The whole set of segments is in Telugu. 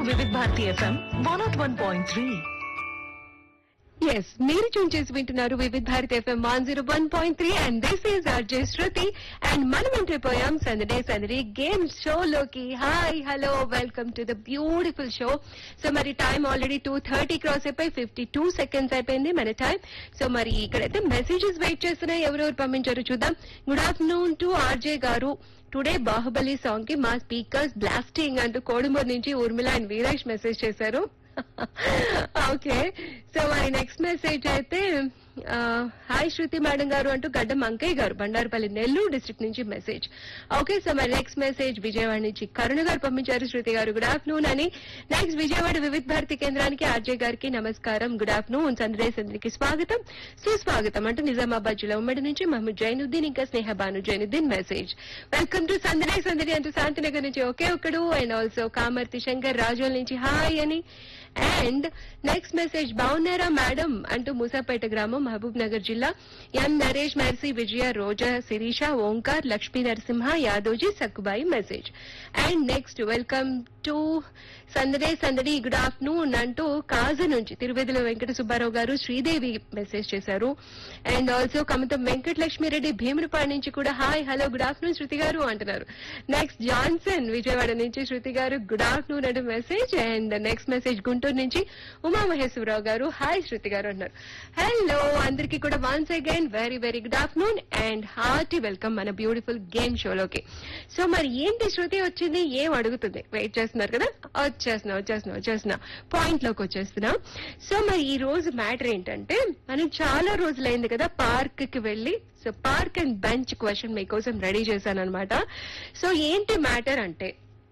వివిధ Bharati FM one nought one point three ఎస్ మీరు చూన్ చేసి వింటున్నారు Vividh Bharat FM one zero one point three and this is RJ Shruti and మనం ఎంట్రిపోయాం సందడే సందడి గేమ్ షో లోకి hi hello welcome to the beautiful show so మరి time already two thirty cross అయిపోయి ఫిఫ్టీ టూ సెకండ్స్ అయిపోయింది మన టైం సో మరి ఇక్కడైతే మెసేజెస్ వెయిట్ చేస్తున్నాయి ఎవరెవరు పంపించారో చూద్దాం good afternoon to RJ garu today Baahubali song కి మా స్పీకర్స్ బ్లాస్టింగ్ అంటూ కోడుమూరు నుంచి ఊర్మిళ అండ్ వీరేష్ మెసేజ్ చేశారు ఓకే సో మరి నెక్స్ట్ మెసేజ్ అయితే హాయ్ శృతి మేడం గారు అంటూ గడ్డ మంకయ్య గారు బండారుపల్లి నెల్లూరు డిస్ట్రిక్ట్ నుంచి మెసేజ్ ఓకే సో మరి నెక్స్ట్ మెసేజ్ విజయవాడ నుంచి కరుణ గారు పంపించారు శృతి గారు గుడ్ ఆఫ్టర్నూన్ అని నెక్స్ట్ విజయవాడ వివిధ భారతి కేంద్రానికి ఆర్జే గారికి నమస్కారం గుడ్ ఆఫ్టర్నూన్ చంద్రే చంద్రికి స్వాగతం సుస్వాగతం అంటూ నిజామాబాద్ జిల్లా ఉమ్మడి నుంచి మహమ్మద్ జైనుద్దీన్ ఇంకా Sneha Banu Zainuddin message welcome to Sandade Sandadi అంటూ శాంతినగర్ నుంచి ఒకే ఒక్కడు అండ్ ఆల్సో కామర్తి శంకర్ రాజోల్ నుంచి హాయ్ అని అండ్ నెక్స్ట్ మెసేజ్ బాగున్నారా మేడం అంటూ మూసాపేట గ్రామం మహబూబ్ నగర్ జిల్లా M Naresh Mercy Vijaya Roja Sirisha Omkar Lakshmi Narasimha Yadoji Sakkubai message and next welcome to Sandade Sandadi good afternoon అంటూ కాజ నుంచి తిరువేదుల వెంకట సుబ్బారావు గారు శ్రీదేవి మెసేజ్ చేశారు అండ్ ఆల్సో కమతం వెంకటలక్ష్మిరెడ్డి భీమునిపాడు నుంచి కూడా hi hello good afternoon Shruti గారు అంటున్నారు నెక్స్ట్ జాన్సన్ విజయవాడ నుంచి శృతి గారు గుడ్ ఆఫ్టర్నూన్ అంటూ message and next message Guntur నుంచి ఉమామహేశ్వరరావు గారు హాయ్ శృతి గారు అంటున్నారు హలో అందరికీ కూడా once again very very good afternoon and hearty welcome మన బ్యూటిఫుల్ గేమ్ షోలోకి సో మరి ఏంటి శృతి వచ్చింది ఏం అడుగుతుంది వెయిట్ చేస్తున్నారు కదా వచ్చేస్తున్నా వచ్చేస్తున్నా వచ్చేస్తున్నా పాయింట్ లోకి వచ్చేస్తున్నా సో మరి ఈ రోజు మ్యాటర్ ఏంటంటే మనం చాలా రోజులైంది కదా పార్క్ కి వెళ్ళి so park and bench question మీకోసం రెడీ చేశాను అనమాట సో ఏంటి మ్యాటర్ అంటే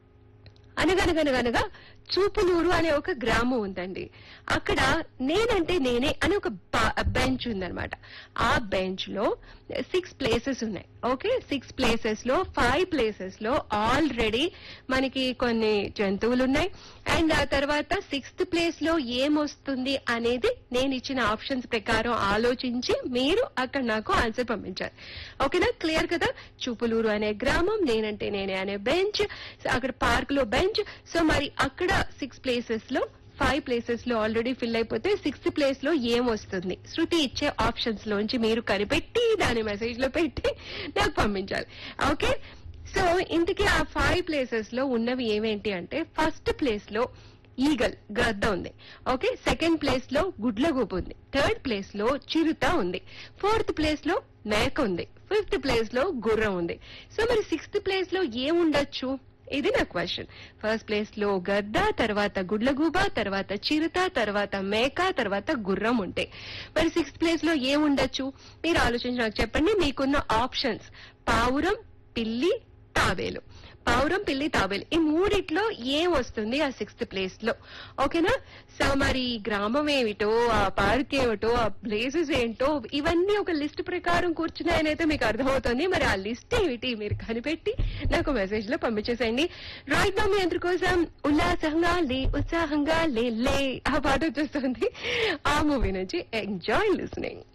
అనగనగనగనగా చూపులూరు అనే ఒక గ్రామం ఉందండి అక్కడ నేనంటే నేనే అని ఒక బెంచ్ ఉందన్నమాట ఆ బెంచ్ లో సిక్స్ ప్లేసెస్ ఉన్నాయి ఓకే సిక్స్ ప్లేసెస్ లో ఫైవ్ ప్లేసెస్ లో ఆల్రెడీ మనకి కొన్ని జంతువులు ఉన్నాయి అండ్ ఆ తర్వాత సిక్స్త్ ప్లేస్ లో ఏమొస్తుంది అనేది నేను ఇచ్చిన ఆప్షన్స్ ప్రకారం ఆలోచించి మీరు అక్కడ నాకు ఆన్సర్ పంపించారు ఓకేనా క్లియర్ కదా చూపులూరు అనే గ్రామం నేనంటే నేనే అనే బెంచ్ అక్కడ పార్క్ లో బెంచ్ సో మరి అక్కడ సిక్స్ ప్లేసెస్ లో ఫైవ్ ప్లేసెస్ లో ఆల్రెడీ ఫిల్ అయిపోతే సిక్స్త్ ప్లేస్ లో ఏం వస్తుంది శృతి ఇచ్చే ఆప్షన్స్ లోంచి మీరు కనిపెట్టి దాని మెసేజ్ లో పెట్టి నాకు పంపించాలి ఓకే సో ఇంతకీ ఆ ఫైవ్ ప్లేసెస్ లో ఉన్నవి ఏమేంటి అంటే ఫస్ట్ ప్లేస్ లో ఈగల్ గద్ద ఉంది ఓకే సెకండ్ ప్లేస్ లో గుడ్లగూపు ఉంది థర్డ్ ప్లేస్ లో చిరుత ఉంది ఫోర్త్ ప్లేస్ లో మేక ఉంది ఫిఫ్త్ ప్లేస్ లో గుర్రం ఉంది సో మరి సిక్స్త్ ప్లేస్ లో ఏముండొచ్చు ఇది నా క్వశ్చన్ ఫస్ట్ ప్లేస్ లో గద్ద తర్వాత గుడ్లగూబ తర్వాత చిరుత తర్వాత మేక తర్వాత గుర్రం ఉంటాయి మరి సిక్స్త్ ప్లేస్ లో ఏముండొచ్చు మీరు ఆలోచించి నాకు చెప్పండి మీకున్న ఆప్షన్స్ పావురం పిల్లి తాబేలు పావురం పిల్లి తాబేలు ఈ మూడిట్లో ఏం వస్తుంది ఆ సిక్స్త్ ప్లేస్ లో ఓకేనా సో మరి గ్రామం ఏమిటో ఆ పార్క్ ఏమిటో ఆ ప్లేసెస్ ఏంటో ఇవన్నీ ఒక లిస్ట్ ప్రకారం కూర్చున్నాయనైతే మీకు అర్థమవుతుంది మరి ఆ లిస్ట్ ఏమిటి మీరు కనిపెట్టి నాకు మెసేజ్ లో పంపించేసేయండి రైట్ నా మీ అందరి కోసం ఉల్లాసంగా లే ఉత్సాహంగా లే లే ఆ పాట వచ్చేస్తుంది ఆ మూవీ నుంచి ఎంజాయ్ లిస్నింగ్